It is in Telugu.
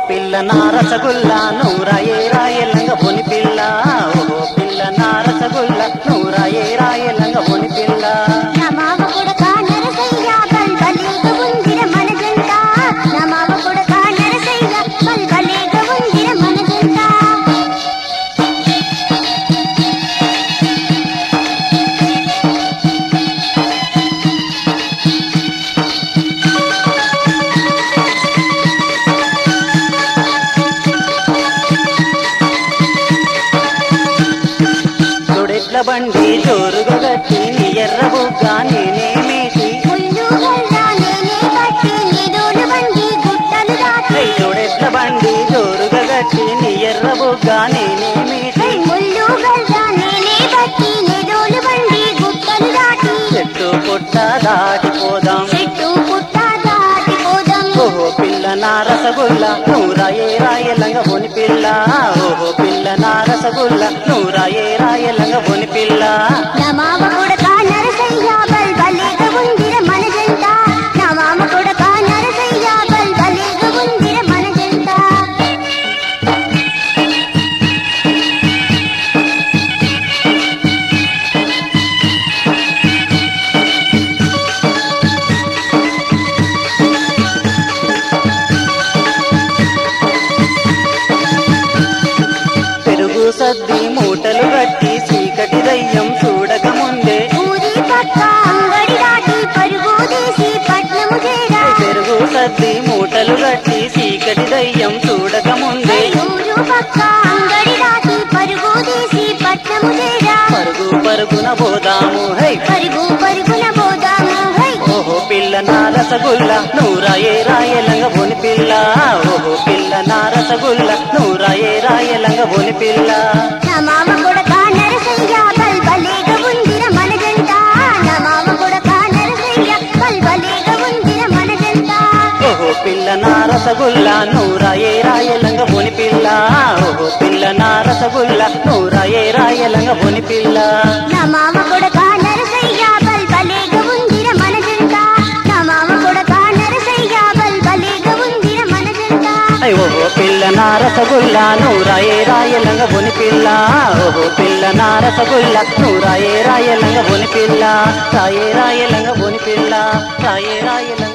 పిల్ల నా రసగుల్లా నూరాయే రాయలంగ బొని పిల్ల ఓహో పిల్ల నా రసగుల్లా నూరాయే రాయలంగ బొని పిల్ల నా మావ కొడక నరసయ్య బల్బలేగ ఉందిర మన జంట నా మావ కొడక నరసయ్య బల్బలేగ ఉందిర మన జంట తొడెట్ల బండి జోరుగా గట్టి నీ ఎర్ర బుగ్గా నేనేమేటి ముళ్ళు గల్లా నేనే పట్టి నిడులు బండి గుట్టలు దాటి తొడెట్ల బండి జోరుగా గట్టి నీ ఎర్ర బుగ్గా నేనేమేటి ముళ్ళు గల్లా నేనే పట్టి నిడులు బండి గుట్టలు దాటి చెట్టు పుట్ట దాటిపోదాం చెట్టు పుట్ట దాటిపోదాం ఓహో పిల్ల నా రసగుల్ల నూరాయే రాయలంగ బొని పిల్ల ఓహో పిల్ల నా రసగుల్ల నూరాయే రాయలంగ బొని పిల్ల నా మామ కొడక నరసయ్య బల్బలేగ ఉందిర మన జంట నా మామ కొడక నరసయ్య బల్బలేగ ఉందిర మన జంట పెరుగు సద్ది మూటలు కట్టి చీకటి దయ్యం చూడక ముందే ఊరి పక్క అంగడి దాటి పరుగు తీసి పట్నము చేరా పెరుగు సద్ది మూటలు కట్టి చీకటి దయ్యం చూడక ముందే ఊరు పక్క అంగడి దాటి పరుగు తీసి పట్నము చేరా పరుగు పరుగున పోదాము హై పరుగు పరుగున పోదాము హై ఓహో పిల్ల నా రసగుల్ల నూరాయే రాయలంగ బొని పిల్ల ఓహో పిల్ల నా రసగుల్ల నూరాయే రాయలంగ బొని పిల్ల నా మామ కొడక నరసయ్య బల్బలేగ ఉందిర మన జంట నా మామ కొడక నరసయ్య బల్బలేగ ఉందిర మన జంట ఓహో పిల్ల నా రసగుల్ల నూరాయే రాయలంగ బొని పిల్ల ఓహో పిల్ల నా రసగుల్ల నూరాయే రాయలంగ బొని పిల్ల నా మామ కొడక నరసయ్య బల్బలేగ ఉందిర మన జంట నా మామ కొడక నరసయ్య బల్బలేగ ఉందిర మన జంట ఐ ఓహో పిల్ల నా రసగుల్ల నూరాయే రాయలంగ బొని పిల్ల ఓహో పిల్ల నా రసగుల్ల నూరాయే రాయలంగ బొని పిల్ల రాయే రాయలంగ బొని పిల్ల రాయే రాయలంగ